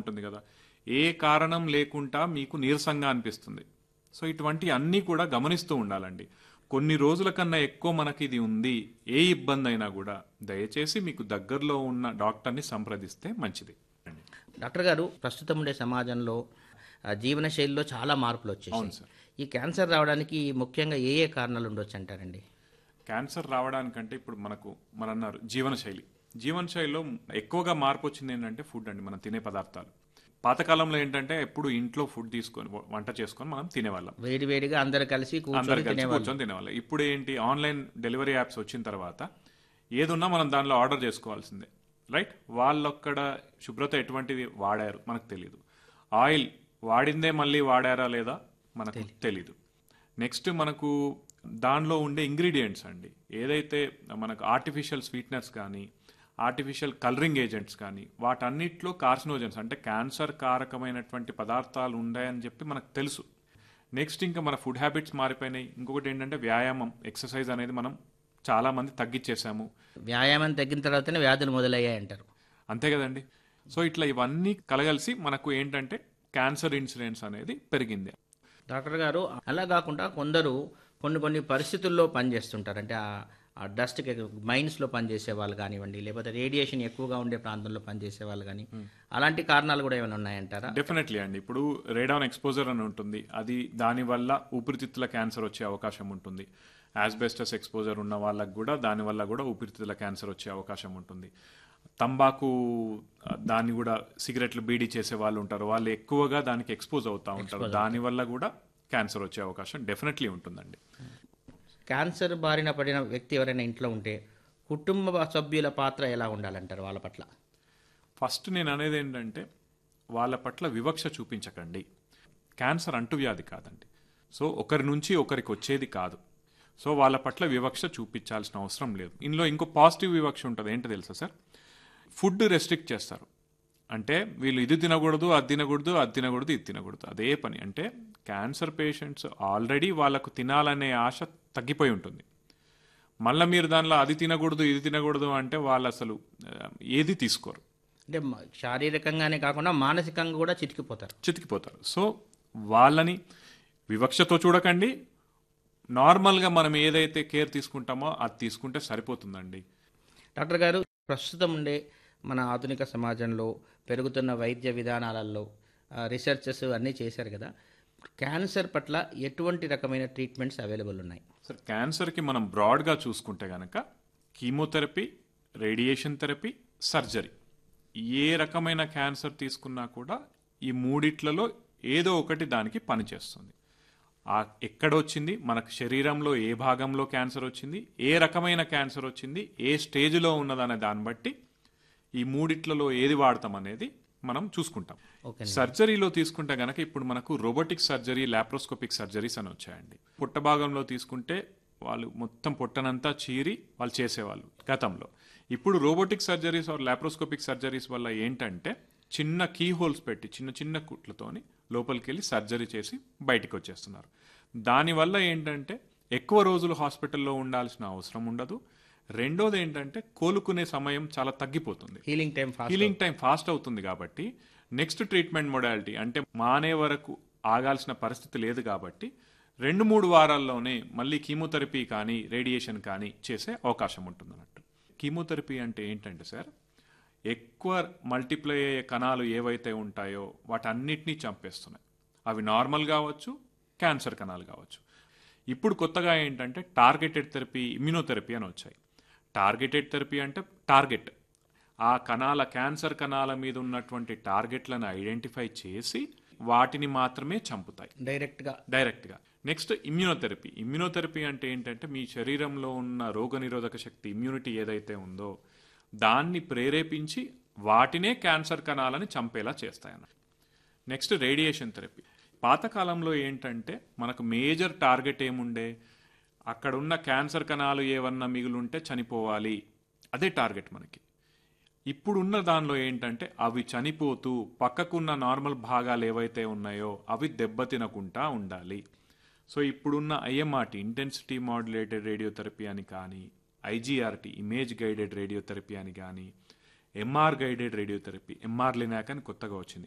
ఉంటుంది కదా ఏ కారణం లేకుండా మీకు నీరసంగా అనిపిస్తుంది సో ఇటువంటి అన్నీ కూడా గమనిస్తూ ఉండాలండి కొన్ని రోజుల కన్నా ఎక్కువ మనకి ఇది ఉంది ఏ ఇబ్బంది అయినా కూడా దయచేసి మీకు దగ్గరలో ఉన్న డాక్టర్ని సంప్రదిస్తే మంచిది డాక్టర్ గారు ప్రస్తుతం ఉండే సమాజంలో ఆ, జీవనశైలిలో చాలా మార్పులు అవును వచ్చేసాయి సార్ ఈ క్యాన్సర్ రావడానికి ముఖ్యంగా ఏ ఏ కారణాలు ఉండొచ్చు అంటారండి క్యాన్సర్ రావడానికంటే ఇప్పుడు మనకు మన అన్నారు జీవనశైలి జీవనశైలిలో ఎక్కువగా మార్పు వచ్చింది ఏంటంటే ఫుడ్ అండి మనం తినే పదార్థాలు పాతకాలంలో ఏంటంటే ఎప్పుడు ఇంట్లో ఫుడ్ తీసుకొని వంట చేసుకొని మనం తినేవాళ్ళం వేడి వేడిగా అందరు కలిసి అందరు కూర్చొని కలిసి తినేవాళ్ళు కూర్చొని తినేవాళ్ళం ఇప్పుడు ఏంటి ఆన్లైన్ డెలివరీ యాప్స్ వచ్చిన తర్వాత ఏదున్నా మనం దానిలో ఆర్డర్ చేసుకోవాల్సిందే రైట్ వాళ్ళొక్కడ శుభ్రత ఎటువంటిది వాడారు మనకు తెలియదు ఆయిల్ వాడిందే మళ్ళీ వాడారా లేదా మనకు తెలీదు నెక్స్ట్ మనకు దానిలో ఉండే ఇంగ్రీడియంట్స్ అండి ఏదైతే మనకు ఆర్టిఫిషియల్ స్వీట్నెస్ కానీ ఆర్టిఫిషియల్ కలరింగ్ ఏజెంట్స్ కానీ వాటన్నిటిలో కార్సినోజన్స్ అంటే క్యాన్సర్ కారకమైనటువంటి పదార్థాలు ఉన్నాయని చెప్పి మనకు తెలుసు నెక్స్ట్ ఇంకా మన ఫుడ్ హ్యాబిట్స్ మారిపోయినాయి ఇంకొకటి ఏంటంటే వ్యాయామం ఎక్సర్సైజ్ అనేది మనం చాలా మంది తగ్గించేసాము వ్యాయామం తగ్గిన తర్వాతనే వ్యాధులు మొదలయ్యాయి అంటారు అంతే కదండి సో ఇట్లా ఇవన్నీ కలగలిసి మనకు ఏంటంటే క్యాన్సర్ ఇన్సిడెన్స్ అనేది పెరిగింది డాక్టర్ గారు అలా కాకుండా కొందరు కొన్ని కొన్ని పరిస్థితుల్లో పనిచేస్తుంటారు అంటే ఆ- ఆ డస్ట్కి మైన్స్లో పనిచేసే వాళ్ళు కానివ్వండి లేకపోతే రేడియేషన్ ఎక్కువగా ఉండే ప్రాంతంలో పనిచేసే వాళ్ళు కానీ అలాంటి కారణాలు కూడా ఏమైనా ఉన్నాయంటారా డెఫినెట్లీ అండి ఇప్పుడు రేడాన్ ఎక్స్పోజర్ అని ఉంటుంది అది దానివల్ల ఊపిరితిత్తుల క్యాన్సర్ వచ్చే అవకాశం ఉంటుంది యాస్బెస్టస్ ఎక్స్పోజర్ ఉన్న వాళ్ళకి కూడా దానివల్ల కూడా ఊపిరితిత్తుల క్యాన్సర్ వచ్చే అవకాశం ఉంటుంది తంబాకు ఆ, దాన్ని కూడా సిగరెట్లు బీడీ చేసే వాళ్ళు ఉంటారు వాళ్ళు ఎక్కువగా దానికి ఎక్స్పోజ్ అవుతా ఉంటారు దానివల్ల కూడా క్యాన్సర్ వచ్చే అవకాశం డెఫినెట్లీ ఉంటుందండి క్యాన్సర్ బారిన పడిన వ్యక్తి ఎవరైనా ఇంట్లో ఉంటే కుటుంబ సభ్యుల పాత్ర ఎలా ఉండాలంటారు వాళ్ళ పట్ల ఫస్ట్ నేను అనేది ఏంటంటే వాళ్ళ పట్ల వివక్ష చూపించకండి క్యాన్సర్ అంటువ్యాధి కాదండి సో ఒకరి నుంచి ఒకరికి వచ్చేది కాదు సో వాళ్ళ పట్ల వివక్ష చూపించాల్సిన అవసరం లేదు ఇందులో ఇంకో పాజిటివ్ వివక్ష ఉంటుంది ఏంటో తెలుసా సార్ ఫుడ్ రెస్ట్రిక్ట్ చేస్తారు అంటే వీళ్ళు ఇది తినకూడదు అది తినకూడదు అది తినకూడదు ఇది తినకూడదు అదే పని అంటే క్యాన్సర్ పేషెంట్స్ ఆల్రెడీ వాళ్ళకు తినాలనే ఆశ తగ్గిపోయి ఉంటుంది మళ్ళీ మీరు దానిలో అది తినకూడదు ఇది తినకూడదు అంటే వాళ్ళు అసలు ఆ, ఏది తీసుకోరు అంటే మ- శారీరకంగానే కాకుండా మానసికంగా కూడా చితికిపోతారు చితికిపోతారు సో వాళ్ళని వివక్షతో చూడకండి నార్మల్గా మనం ఏదైతే కేర్ తీసుకుంటామో అది తీసుకుంటే సరిపోతుందండి డాక్టర్ గారు ప్రస్తుతం ఉండే మన ఆధునిక సమాజంలో పెరుగుతున్న వైద్య విధానాలలో రీసెర్చెస్ అన్నీ చేశారు కదా క్యాన్సర్ పట్ల ఎటువంటి రకమైన ట్రీట్మెంట్స్ అవైలబుల్ ఉన్నాయి సార్ క్యాన్సర్కి మనం బ్రాడ్గా చూసుకుంటే గనక కీమోథెరపీ రేడియేషన్ థెరపీ సర్జరీ ఏ రకమైన క్యాన్సర్ తీసుకున్నా కూడా ఈ మూడిట్లలో ఏదో ఒకటి దానికి పనిచేస్తుంది ఆ ఎక్కడ వచ్చింది మనకు శరీరంలో ఏ భాగంలో క్యాన్సర్ వచ్చింది ఏ రకమైన క్యాన్సర్ వచ్చింది ఏ స్టేజ్లో ఉన్నదనే దాన్ని బట్టి ఈ మూడిట్లలో ఏది వాడతాం అనేది మనం చూసుకుంటాం ఓకే సర్జరీలో తీసుకుంటే గనక ఇప్పుడు మనకు రోబోటిక్ సర్జరీ లాప్రోస్కోపిక్ సర్జరీస్ అని వచ్చాయండి పుట్ట భాగంలో తీసుకుంటే వాళ్ళు మొత్తం పొట్టనంతా చీరి వాళ్ళు చేసేవాళ్ళు గతంలో ఇప్పుడు robotic surgeries or laparoscopic surgeries వల్ల ఏంటంటే చిన్న కీ హోల్స్ పెట్టి చిన్న చిన్న కుట్లతోని లోపలికి వెళ్ళి సర్జరీ చేసి బయటికి వచ్చేస్తున్నారు దానివల్ల ఏంటంటే ఎక్కువ రోజులు హాస్పిటల్లో ఉండాల్సిన అవసరం ఉండదు రెండోది ఏంటంటే కోలుకునే సమయం చాలా తగ్గిపోతుంది healing time fast healing time fast అవుతుంది కాబట్టి నెక్స్ట్ ట్రీట్మెంట్ మొడాలిటీ అంటే మానే వరకు ఆగాల్సిన పరిస్థితి లేదు కాబట్టి రెండు మూడు వారాల్లోనే మళ్ళీ కీమోథెరపీ కానీ రేడియేషన్ కానీ చేసే అవకాశం ఉంటుంది అన్నట్టు కీమోథెరపీ అంటే ఏంటంటే సార్ ఎక్కువ మల్టిప్లై అయ్యే కణాలు ఏవైతే ఉంటాయో వాటన్నిటినీ చంపేస్తున్నాయి అవి నార్మల్ కావచ్చు క్యాన్సర్ కణాలు కావచ్చు ఇప్పుడు కొత్తగా ఏంటంటే టార్గెటెడ్ థెరపీ ఇమ్యూనోథెరపీ అని వచ్చాయి టార్గెటెడ్ థెరపీ అంటే టార్గెట్ ఆ కణాల క్యాన్సర్ కణాల మీద ఉన్నటువంటి టార్గెట్లను ఐడెంటిఫై చేసి వాటిని మాత్రమే చంపుతాయి డైరెక్ట్గా డైరెక్ట్గా నెక్స్ట్ ఇమ్యూనోథెరపీ ఇమ్యూనోథెరపీ అంటే ఏంటంటే మీ శరీరంలో ఉన్న రోగనిరోధక శక్తి ఇమ్యూనిటీ ఏదైతే ఉందో దాన్ని ప్రేరేపించి వాటినే క్యాన్సర్ కణాలని చంపేలా చేస్తాయన్న నెక్స్ట్ రేడియేషన్ థెరపీ పాతకాలంలో ఏంటంటే మనకు మేజర్ టార్గెట్ ఏముండే అక్కడ ఉన్న క్యాన్సర్ కణాలు ఏమన్నా మిగులుంటే చనిపోవాలి అదే టార్గెట్ మనకి ఇప్పుడున్న దానిలో ఏంటంటే అవి చనిపోతూ పక్కకున్న నార్మల్ భాగాలు ఏవైతే ఉన్నాయో అవి దెబ్బతినకుండా ఉండాలి సో ఇప్పుడున్న ఐఎంఆర్టీ ఇంటెన్సిటీ మాడ్యులేటెడ్ రేడియోథెరపీ అని కానీ ఐజీఆర్టీ ఇమేజ్ గైడెడ్ రేడియోథెరపీ అని కానీ MR guided radiotherapy MR linac అని కొత్తగా వచ్చింది